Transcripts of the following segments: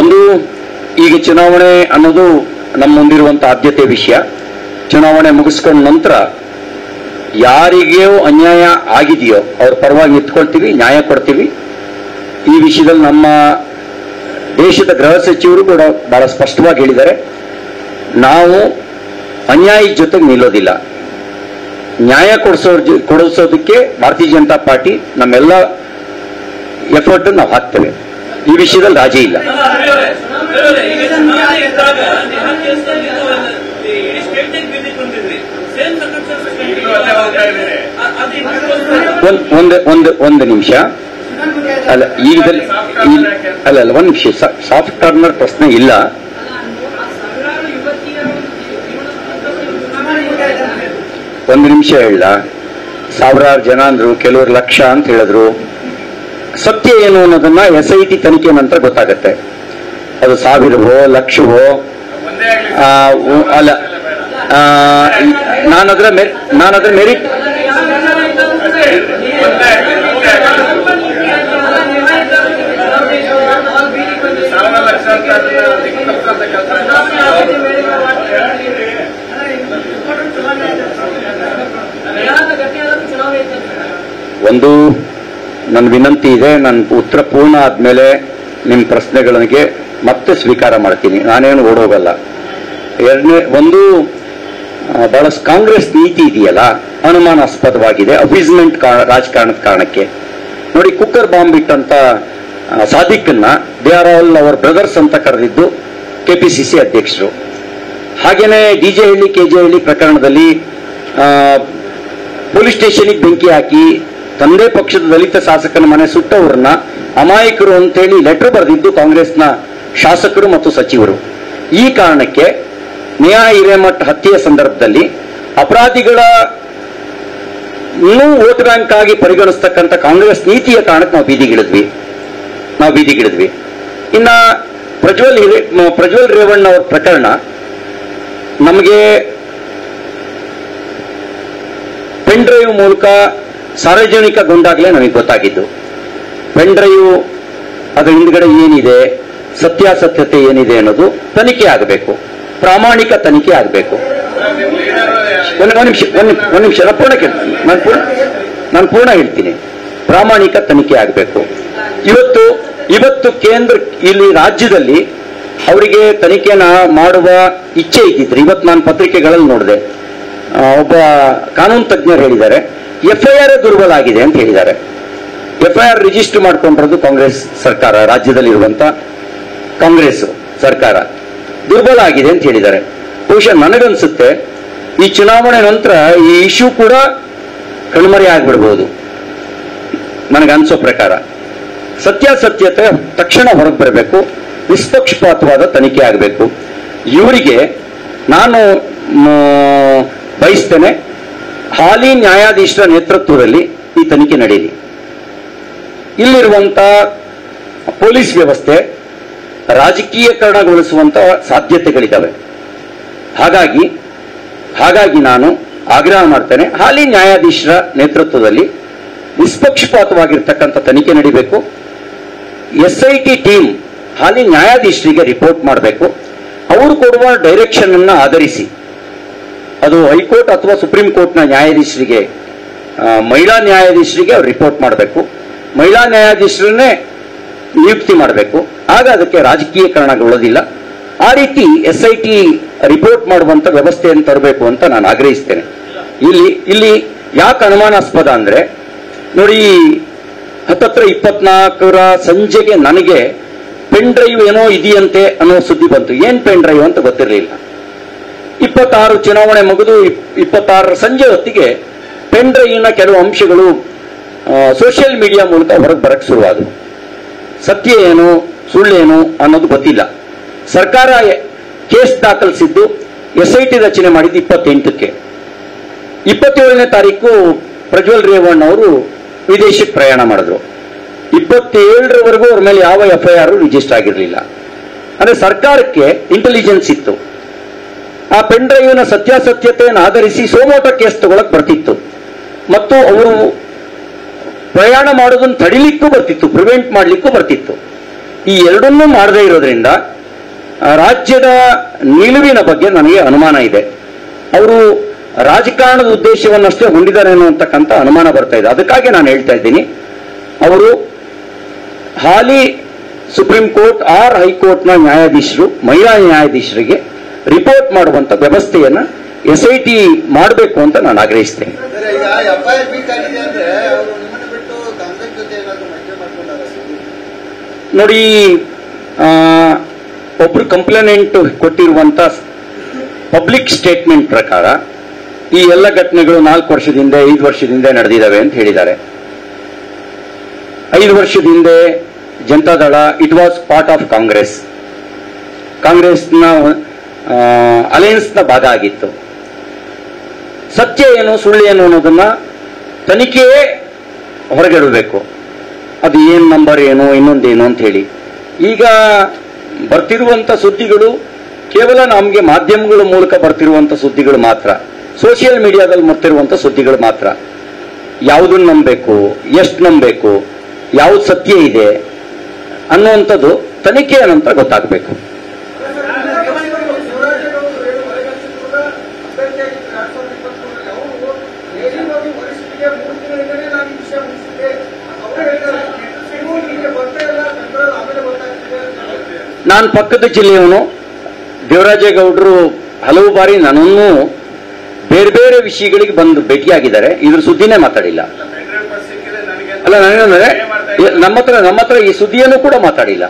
ಒಂದು ಈಗ ಚುನಾವಣೆ ಅನ್ನೋದು ನಮ್ಮ ಮುಂದಿರುವಂತ ಆದ್ಯತೆ ವಿಷಯ ಚುನಾವಣೆ ಮುಗಿಸ್ಕೊಂಡ ನಂತರ ಯಾರಿಗೇಯೋ ಅನ್ಯಾಯ ಆಗಿದೆಯೋ ಅವ್ರ ಪರವಾಗಿ ನಿಂತ್ಕೊಳ್ತೀವಿ ನ್ಯಾಯ ಕೊಡ್ತೀವಿ ಈ ವಿಷಯದಲ್ಲಿ ನಮ್ಮ ದೇಶದ ಗೃಹ ಸಚಿವರು ಕೂಡ ಬಹಳ ಸ್ಪಷ್ಟವಾಗಿ ಹೇಳಿದ್ದಾರೆ ನಾವು ಅನ್ಯಾಯ ಜೊತೆಗೆ ನಿಲ್ಲೋದಿಲ್ಲ ನ್ಯಾಯ ಕೊಡಿಸೋ ಕೊಡಿಸೋದಕ್ಕೆ ಭಾರತೀಯ ಜನತಾ ಪಾರ್ಟಿ ನಮ್ಮೆಲ್ಲ ಎಫರ್ಟ್ ನಾವು ಹಾಕ್ತೇವೆ ಈ ವಿಷಯದಲ್ಲಿ ರಾಜಿ ಇಲ್ಲ ಈಗ ಚುನಾವಣೆ ಇದ್ದಾಗ ನಿಮ್ಮ ಕೇಸ್ನಲ್ಲಿ ಇದು ಇಡೀ ಸ್ಟೇಟ್ನಾಗ ಬೀದಿಗೆ ಬಂದಿದ್ರಿ ಸೇಮ್ ಅದು ಒಂದ್ ಒಂದು ಒಂದು ಒಂದು ನಿಮಿಷ ಅಲ್ಲ ಈಗದಲ್ಲಿ ಈ- ಅಲ್ಲ ಅಲ್ಲ ಒಂದು ನಿಮಿಷ ಸಾಫ್ಟ್ ಕಾರ್ನರ್ ಪ್ರಶ್ನೆ ಇಲ್ಲ ಸಾವಿರಾರು ಯುವತಿಯರ ಜೀವನ ಒಂದು ನಿಮಿಷ ಹೇಳ ಸಾವಿರಾರು ಜನ ಅಂದ್ರು ಕೆಲವರು ಲಕ್ಷ ಅಂತ ಹೇಳಿದ್ರು ಸತ್ಯ ಏನು ಅನ್ನೋದನ್ನ ಎಸ್ ಐ ಟಿ ತನಿಖೆ ನಂತರ ಗೊತ್ತಾಗತ್ತೆ ಅದು ಸಾವಿರವೋ ಲಕ್ಷವೋ ಆ, ಉ- ಅಲ್ಲ ಆ, ನಾನದ್ರ ಮೆ- ನಾನದ್ರ ಮೆರಿಟ್ ಒಂದು ನನ್ನ ವಿನಂತಿ ಇದೆ ನನ್ನ ಉತ್ತರ ಪೂರ್ಣ ಆದ್ಮೇಲೆ ನಿಮ್ಮ ಪ್ರಶ್ನೆಗಳಿಗೆ ಮತ್ತೆ ಸ್ವೀಕಾರ ಮಾಡ್ತೀನಿ ನಾನೇನು ಓಡೋಗಲ್ಲ ಎರಡನೇ ಒಂದು ಆ, ಬಹಳ ಕಾಂಗ್ರೆಸ್ ನೀತಿ ಇದೆಯಲ್ಲ ಅನುಮಾನಾಸ್ಪದವಾಗಿದೆ ಅಫೀಸ್ಮೆಂಟ್ ರಾಜಕಾರಣದ ಕಾರಣಕ್ಕೆ ನೋಡಿ ಕುಕ್ಕರ್ ಬಾಂಬ್ ಇಟ್ಟಂತ ಆ, ಸಾದಿಕ್ಕನ್ನ they are all our brothers ಅಂತ ಕರೆದಿದ್ದು ಕೆಪಿಸಿಸಿ ಅಧ್ಯಕ್ಷರು ಹಾಗೇನೆ ಡಿಜೆ ಹಳ್ಳಿ ಕೆಜೆ ಹಳ್ಳಿ ಪ್ರಕರಣದಲ್ಲಿ ಆ, ಪೊಲೀಸ್ ಸ್ಟೇಷನ್ಗೆ ಬೆಂಕಿ ಹಾಕಿ ತಂದೆ ಪಕ್ಷದ ದಲಿತ ಶಾಸಕನ ಮನೆ ಸುಟ್ಟವರನ್ನ ಅಮಾಯಕರು ಅಂತೇಳಿ ಲೆಟರ್ ಬರೆದಿದ್ದು ಕಾಂಗ್ರೆಸ್ನ ಶಾಸಕರು ಮತ್ತು ಸಚಿವರು ಈ ಕಾರಣಕ್ಕೆ ನೇಹಾ ಹಿರೇಮಠ್ ಹತ್ಯೆಯ ಸಂದರ್ಭದಲ್ಲಿ ಅಪರಾಧಿಗಳ ಇನ್ನೂ ವೋಟ್ ಬ್ಯಾಂಕ್ ಆಗಿ ಪರಿಗಣಿಸ್ತಕ್ಕಂಥ ಕಾಂಗ್ರೆಸ್ ನೀತಿಯ ಕಾರಣಕ್ಕೆ ನಾವು ಬೀದಿಗಿಳಿದ್ವಿ ನಾವು ಬೀದಿಗಿಳಿದ್ವಿ ಇನ್ನ ಪ್ರಜ್ವಲ್ ಹಿರೇ ಮ- ಪ್ರಜ್ವಲ್ ರೇವಣ್ಣ ಅವ್ರ ಪ್ರಕರಣ ನಮಗೆ ಪೆನ್ ಡ್ರೈವ್ ಮೂಲಕ ಸಾರ್ವಜನಿಕಗೊಂಡಾಗಲೇ ನಮಗೆ ಗೊತ್ತಾಗಿದ್ದು ಪೆನ್ ಡ್ರೈವ್ ಅದರ ಹಿಂದ್ಗಡೆ ಏನಿದೆ ಸತ್ಯಾಸತ್ಯತೆ ಏನಿದೆ ಅನ್ನೋದು ತನಿಖೆ ಆಗಬೇಕು ಪ್ರಾಮಾಣಿಕ ತನಿಖೆ ಆಗಬೇಕು ಒಂದು ಒಂದು ನಿಮಿಷ ಒಂದು ಒಂದು ನಿಮಿಷ ನಾನು ಪೂರ್ಣ ಕೇಳ್ತೀನಿ ನಾನು ಪೂರ್ಣ ನಾನು ಪೂರ್ಣ ಹೇಳ್ತೀನಿ ಪ್ರಾಮಾಣಿಕ ತನಿಖೆ ಆಗಬೇಕು ಇವತ್ತು ಇವತ್ತು ಕೇಂದ್ರ ಇಲ್ಲಿ ರಾಜ್ಯದಲ್ಲಿ ಅವರಿಗೆ ತನಿಖೆನ ಮಾಡುವ ಇಚ್ಛೆ ಇದ್ದಿದ್ರೆ ಇವತ್ತು ನಾನು ಪತ್ರಿಕೆಗಳಲ್ಲಿ ನೋಡಿದೆ ಆ, ಒಬ್ಬ ಕಾನೂನು ತಜ್ಞರು ಹೇಳಿದ್ದಾರೆ ಎಫ್ಐಆರ್ ದುರ್ಬಲ ಆಗಿದೆ ಅಂತ ಹೇಳಿದ್ದಾರೆ ಎಫ್ಐಆರ್ ರಿಜಿಸ್ಟರ್ ಮಾಡ್ಕೊಂಡಿರೋದು ಕಾಂಗ್ರೆಸ್ ಸರ್ಕಾರ ರಾಜ್ಯದಲ್ಲಿರುವಂತ ಕಾಂಗ್ರೆಸ್ ಸರ್ಕಾರ ದುರ್ಬಲ ಆಗಿದೆ ಅಂತ ಹೇಳಿದ್ದಾರೆ ಬಹುಶಃ ನನಗನ್ಸುತ್ತೆ ಈ ಚುನಾವಣೆ ನಂತರ ಈ ಇಶ್ಯೂ ಕೂಡ ಕಣ್ಮರೆ ಆಗ್ಬಿಡ್ಬೋದು ನನಗನ್ಸೋ ಪ್ರಕಾರ ಸತ್ಯಾಸತ್ಯತೆ ತಕ್ಷಣ ಹೊರಗೆ ಬರಬೇಕು ನಿಷ್ಪಕ್ಷಪಾತವಾದ ತನಿಖೆ ಆಗಬೇಕು ಇವರಿಗೆ ನಾನು ಮ್, ಬಯಸ್ತೇನೆ ಹಾಲಿ ನ್ಯಾಯಾಧೀಶರ ನೇತೃತ್ವದಲ್ಲಿ ಈ ತನಿಖೆ ನಡೆಯಲಿ ಇಲ್ಲಿರುವಂತ ಪೊಲೀಸ್ ವ್ಯವಸ್ಥೆ ರಾಜಕೀಯಕರಣಗೊಳಿಸುವಂತ ಸಾಧ್ಯತೆಗಳಿದ್ದಾವೆ ಹಾಗಾಗಿ ಹಾಗಾಗಿ ನಾನು ಆಗ್ರಹ ಮಾಡ್ತೇನೆ ಹಾಲಿ ನ್ಯಾಯಾಧೀಶರ ನೇತೃತ್ವದಲ್ಲಿ ನಿಷ್ಪಕ್ಷಪಾತವಾಗಿರ್ತಕ್ಕಂಥ ತನಿಖೆ ನಡಿಬೇಕು ಎಸ್ ಐ ಟಿ ಟೀಮ್ ಹಾಲಿ ನ್ಯಾಯಾಧೀಶರಿಗೆ ರಿಪೋರ್ಟ್ ಮಾಡಬೇಕು ಅವರು ಕೊಡುವ ಡೈರೆಕ್ಷನ್ ಅನ್ನ ಆಧರಿಸಿ ಅದು ಹೈಕೋರ್ಟ್ ಅಥವಾ ಸುಪ್ರೀಂ ಕೋರ್ಟ್ನ ನ್ಯಾಯಾಧೀಶರಿಗೆ ಆ, ಮಹಿಳಾ ನ್ಯಾಯಾಧೀಶರಿಗೆ ಅವ್ರು ರಿಪೋರ್ಟ್ ಮಾಡಬೇಕು ಮಹಿಳಾ ನ್ಯಾಯಾಧೀಶರನ್ನೇ ನಿಯುಕ್ತಿ ಮಾಡಬೇಕು ಆಗ ಅದಕ್ಕೆ ರಾಜಕೀಯಕರಣಗೊಳ್ಳೋದಿಲ್ಲ ಆ ರೀತಿ ಎಸ್ ಐ ಟಿ ರಿಪೋರ್ಟ್ ಮಾಡುವಂತ ವ್ಯವಸ್ಥೆಯನ್ನು ತರಬೇಕು ಅಂತ ನಾನು ಆಗ್ರಹಿಸ್ತೇನೆ ಇಲ್ಲಿ ಇಲ್ಲಿ ಯಾಕೆ ಅನುಮಾನಾಸ್ಪದ ಅಂದ್ರೆ ನೋಡಿ ಹತ್ತತ್ರ ಇಪ್ಪತ್ನಾಲ್ಕರ ಸಂಜೆಗೆ ನನಗೆ ಪೆನ್ ಡ್ರೈವ್ ಏನೋ ಇದೆಯಂತೆ ಅನ್ನೋ ಸುದ್ದಿ ಬಂತು ಏನ್ ಪೆನ್ ಡ್ರೈವ್ ಅಂತ ಗೊತ್ತಿರಲಿಲ್ಲ ಇಪ್ಪತ್ತಾರು ಚುನಾವಣೆ ಮುಗಿದು ಇಪ್- ಇಪ್ಪತ್ತಾರರ ಸಂಜೆ ಹೊತ್ತಿಗೆ ಪೆನ್ ಡ್ರೈವ್ನ ಕೆಲವು ಅಂಶಗಳು ಸೋಷಿಯಲ್ ಮೀಡಿಯಾ ಮೂಲಕ ಹೊರಗೆ ಬರಕ್ಕೆ ಶುರುವಾದವು ಸತ್ಯ ಏನು ಸುಳ್ಳೇನು ಅನ್ನೋದು ಗೊತ್ತಿಲ್ಲ ಸರ್ಕಾರ ಎ- ಕೇಸ್ ದಾಖಲಿಸಿದ್ದು ಎಸ್ ಐ ಟಿ ರಚನೆ ಮಾಡಿದ್ದು ಇಪ್ಪತ್ತೆಂಟಕ್ಕೆ ಇಪ್ಪತ್ತೇಳನೇ ತಾರೀಕು ಪ್ರಜ್ವಲ್ ರೇವಣ್ಣ ಅವರು ವಿದೇಶಕ್ಕೆ ಪ್ರಯಾಣ ಮಾಡಿದ್ರು ಇಪ್ಪತ್ತೇಳರವರೆಗೂ ಅವ್ರ ಮೇಲೆ ಯಾವ ಎಫ್ಐಆರ್ ರಿಜಿಸ್ಟರ್ ಆಗಿರಲಿಲ್ಲ ಅಂದ್ರೆ ಸರ್ಕಾರಕ್ಕೆ ಇಂಟೆಲಿಜೆನ್ಸ್ ಇತ್ತು ಆ ಪೆನ್ ಡ್ರೈವ್ನ ಸತ್ಯಾಸತ್ಯತೆಯನ್ನು ಆಧರಿಸಿ ಸೋಮೋಟ ಕೇಸ್ ತಗೊಳಕ್ ಬರ್ತಿತ್ತು ಮತ್ತು ಅವರು ಪ್ರಯಾಣ ಮಾಡೋದನ್ನು ತಡಿಲಿಕ್ಕೂ ಬರ್ತಿತ್ತು ಪ್ರಿವೆಂಟ್ ಮಾಡ್ಲಿಕ್ಕೂ ಬರ್ತಿತ್ತು ಈ ಎರಡನ್ನೂ ಮಾಡದೇ ಇರೋದ್ರಿಂದ ಆ, ರಾಜ್ಯದ ನಿಲುವಿನ ಬಗ್ಗೆ ನನಗೆ ಅನುಮಾನ ಇದೆ ಅವರು ರಾಜಕಾರಣದ ಉದ್ದೇಶವನ್ನಷ್ಟೇ ಹೊಂದಿದ್ದಾರೆ ಅನ್ನುವಂತಕ್ಕಂಥ ಅನುಮಾನ ಬರ್ತಾ ಇದೆ ಅದಕ್ಕಾಗಿ ನಾನು ಹೇಳ್ತಾ ಇದ್ದೀನಿ ಅವರು ಹಾಲಿ ಸುಪ್ರೀಂ ಕೋರ್ಟ್ ಆರ್ ಹೈಕೋರ್ಟ್ನ ನ್ಯಾಯಾಧೀಶರು ಮಹಿಳಾ ನ್ಯಾಯಾಧೀಶರಿಗೆ ರಿಪೋರ್ಟ್ ಮಾಡುವಂತ ವ್ಯವಸ್ಥೆಯನ್ನ ಎಸ್ ಐ ಟಿ ಮಾಡಬೇಕು ಅಂತ ನಾನು ಆಗ್ರಹಿಸ್ತೇನೆ ಸರ್, ಈಗ ಎಫ್ಐಆರ್ ಬೀಟ್ ಆಗಿದೆ ಅಂದ್ರೆ ಅವರು ನಿಮ್ಮನ್ನು ಬಿಟ್ಟು ಕಾಂಗ್ರೆಸ್ ಜೊತೆ ಏನಾದ್ರು ಮೈತ್ರಿ ಮಾಡ್ಕೊಂಡಾರ ನೋಡಿ ಆ, ಒಬ್ರು ಕಂಪ್ಲೇನೆಂಟ್ ಕೊಟ್ಟಿರುವಂತ ಪಬ್ಲಿಕ್ ಸ್ಟೇಟ್ಮೆಂಟ್ ಪ್ರಕಾರ ಈ ಎಲ್ಲ ಘಟನೆಗಳು ನಾಲ್ಕು ವರ್ಷದ ಹಿಂದೆ ಐದು ವರ್ಷದ ಹಿಂದೆ ನಡೆದಿದ್ದಾವೆ ಅಂತ ಹೇಳಿದ್ದಾರೆ ಐದು ವರ್ಷದ ಹಿಂದೆ Janata Dal it was part of Congress ಕಾಂಗ್ರೆಸ್ನ ಅಲಯನ್ಸ್ನ ಭಾಗ ಆಗಿತ್ತು ಸತ್ಯ ಏನು ಸುಳ್ಳು ಏನು ಅನ್ನೋದನ್ನ ತನಿಖೆಯೇ ಹೊರಗಿಡಬೇಕು ಅದು ಏನ್ ನಂಬರ್ ಏನು ಇನ್ನೊಂದೇನು ಅಂತ ಹೇಳಿ ಈಗ ಬರ್ತಿರುವಂತ ಸುದ್ದಿಗಳು ಕೇವಲ ನಮಗೆ ಮಾಧ್ಯಮಗಳ ಮೂಲಕ ಬರ್ತಿರುವಂತ ಸುದ್ದಿಗಳು ಮಾತ್ರ ಸೋಷಿಯಲ್ ಮೀಡಿಯಾದಲ್ಲಿ ಬರ್ತಿರುವಂತ ಸುದ್ದಿಗಳು ಮಾತ್ರ ಯಾವುದನ್ನ ನಂಬಬೇಕು ಎಷ್ಟು ನಂಬಬೇಕು ಯಾವ್ದು ಸತ್ಯ ಇದೆ ಅನ್ನುವಂಥದ್ದು ತನಿಖೆಯ ನಂತರ ಗೊತ್ತಾಗಬೇಕು ನಾನು ಪಕ್ಕದ ಜಿಲ್ಲೆಯವನು ದೇವರಾಜೇಗೌಡರು ಹಲವು ಬಾರಿ ನನ್ನನ್ನು ಬೇರೆ ಬೇರೆ ವಿಷಯಗಳಿಗೆ ಬಂದು ಭೇಟಿಯಾಗಿದ್ದಾರೆ ಇದ್ರ ಸುದ್ದಿನೇ ಮಾತಾಡಿಲ್ಲ ಅಲ್ಲ ನನಗಂದ್ರೆ ನಮ್ಮ ಹತ್ರ ನಮ್ಮ ಹತ್ರ ಈ ಸುದ್ದಿಯನ್ನು ಕೂಡ ಮಾತಾಡಿಲ್ಲ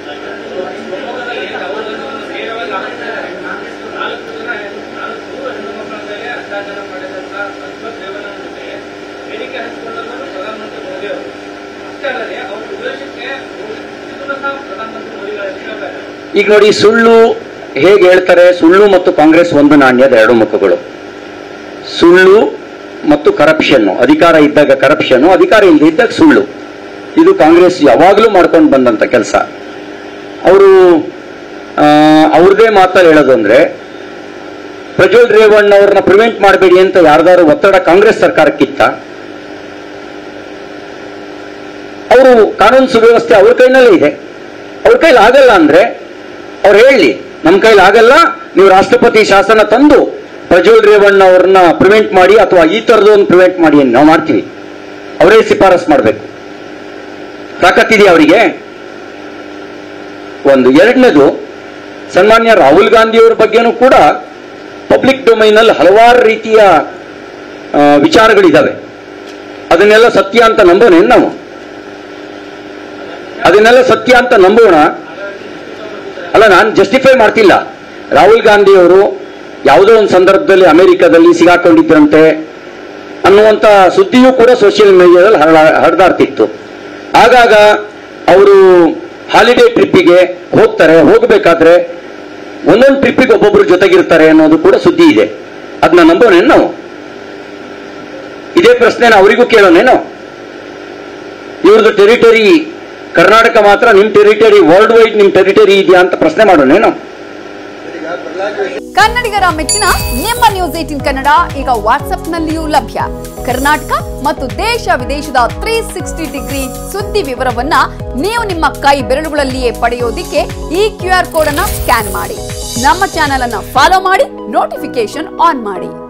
ಈಗ ನೋಡಿ ಸುಳ್ಳು ಹೇಗೆ ಹೇಳ್ತಾರೆ ಸುಳ್ಳು ಮತ್ತು ಕಾಂಗ್ರೆಸ್ ಒಂದು ನಾಣ್ಯದ ಎರಡು ಮುಖಗಳು ಸುಳ್ಳು ಮತ್ತು ಕರಪ್ಷನ್ ಅಧಿಕಾರ ಇದ್ದಾಗ ಕರಪ್ಷನ್ ಅಧಿಕಾರ ಇಲ್ಲದೆ ಇದ್ದಾಗ ಸುಳ್ಳು ಇದು ಕಾಂಗ್ರೆಸ್ ಯಾವಾಗಲೂ ಮಾಡ್ಕೊಂಡು ಬಂದಂತ ಕೆಲಸ ಅವರು ಅವ್ರದೇ ಮಾತಲ್ಲಿ ಹೇಳೋದು ಅಂದ್ರೆ ಪ್ರಜ್ವಲ್ ರೇವಣ್ಣ ಅವ್ರನ್ನ ಪ್ರಿವೆಂಟ್ ಮಾಡಬೇಡಿ ಅಂತ ಯಾರ್ದಾರು ಒತ್ತಡ ಕಾಂಗ್ರೆಸ್ ಸರ್ಕಾರಕ್ಕಿತ್ತ ಅವರು ಕಾನೂನು ಸುವ್ಯವಸ್ಥೆ ಅವ್ರ ಕೈನಲ್ಲೇ ಇದೆ ಅವ್ರ ಕೈಲಿ ಆಗಲ್ಲ ಅಂದ್ರೆ ಅವ್ರು ಹೇಳಿ ನಮ್ಮ ಕೈಲಿ ಆಗಲ್ಲ ನೀವು ರಾಷ್ಟ್ರಪತಿ ಶಾಸನ ತಂದು ಪ್ರಜ್ವಲ್ ರೇವಣ್ಣ ಅವ್ರನ್ನ ಪ್ರಿವೆಂಟ್ ಮಾಡಿ ಅಥವಾ ಈ ತರದೊಂದು ಪ್ರಿವೆಂಟ್ ಮಾಡಿ ಅಂತ ನಾವು ಮಾಡ್ತೀವಿ ಅವರೇ ಶಿಫಾರಸ್ ಮಾಡಬೇಕು ತಾಕತ್ತಿದೆಯಾ ಅವರಿಗೆ ಒಂದು ಎರಡನೇದು ಸನ್ಮಾನ್ಯ ರಾಹುಲ್ ಗಾಂಧಿಯವರ ಬಗ್ಗೆನೂ ಕೂಡ ಪಬ್ಲಿಕ್ ಡೊಮೈನಲ್ಲಿ ಹಲವಾರು ರೀತಿಯ ಆ, ವಿಚಾರಗಳಿದ್ದಾವೆ ಅದನ್ನೆಲ್ಲ ಸತ್ಯ ಅಂತ ನಂಬೋಣ ನಾವು ಅದನ್ನೆಲ್ಲ ಸತ್ಯ ಅಂತ ನಂಬೋಣ ಅಲ್ಲ ನಾನು ಜಸ್ಟಿಫೈ ಮಾಡ್ತಿಲ್ಲ ರಾಹುಲ್ ಗಾಂಧಿ ಅವರು ಯಾವುದೋ ಒಂದು ಸಂದರ್ಭದಲ್ಲಿ ಅಮೆರಿಕದಲ್ಲಿ ಸಿಗಾಕೊಂಡಿದ್ರಂತೆ ಅನ್ನುವಂತ ಸುದ್ದಿಯೂ ಕೂಡ ಸೋಷಿಯಲ್ ಮೀಡಿಯಾದಲ್ಲಿ ಹರಡ ಹರಿದಾಡ್ತಿತ್ತು ಆಗಾಗ ಅವರು ಹಾಲಿಡೇ ಟ್ರಿಪ್ಪಿಗೆ ಹೋಗ್ತಾರೆ ಹೋಗಬೇಕಾದ್ರೆ ಒಂದೊಂದು ಟ್ರಿಪ್ಪಿಗೆ ಒಬ್ಬೊಬ್ರು ಜೊತೆಗಿರ್ತಾರೆ ಅನ್ನೋದು ಕೂಡ ಸುದ್ದಿ ಇದೆ ಅದನ್ನ ನಂಬೋಣ ನಾವು ಇದೇ ಪ್ರಶ್ನೆನ ಅವರಿಗೂ ಕೇಳೋಣೇನೋ ಇವ್ರದ್ದು ಟೆರಿಟರಿ ಕರ್ನಾಟಕ ಮಾತ್ರ ನಿಮ್ ಟೆರಿಟರಿ ವರ್ಲ್ಡ್ ವೈಡ್ ನಿಮ್ ಟೆರಿಟರಿ ಇದೆಯಾ ಅಂತ ಪ್ರಶ್ನೆ ಮಾಡೋಣೇನೋ ಈಗ ಬದಲಾಗಿ ಕನ್ನಡಿಗರ ಮೆಚ್ಚಿನ ನಿಮ್ಮ ನ್ಯೂಸ್ ಏಟಿನ್ ಕನ್ನಡ ಈಗ ವಾಟ್ಸ್ಆಪ್ನಲ್ಲಿಯೂ ಲಭ್ಯ ಕರ್ನಾಟಕ ಮತ್ತು ದೇಶ ವಿದೇಶದ ತ್ರೀ ಸಿಕ್ಸ್ಟಿ ಡಿಗ್ರಿ ಸುದ್ದಿ ವಿವರವನ್ನ ನೀವು ನಿಮ್ಮ ಕೈ ಬೆರಳುಗಳಲ್ಲಿಯೇ ಪಡೆಯೋದಿಕ್ಕೆ ಈ ಕ್ಯೂ ಆರ್ ಕೋಡ್ ಅನ್ನ ಸ್ಕ್ಯಾನ್ ಮಾಡಿ ನಮ್ಮ ಚಾನೆಲ್ ಅನ್ನ ಫಾಲೋ ಮಾಡಿ ನೋಟಿಫಿಕೇಶನ್ ಆನ್ ಮಾಡಿ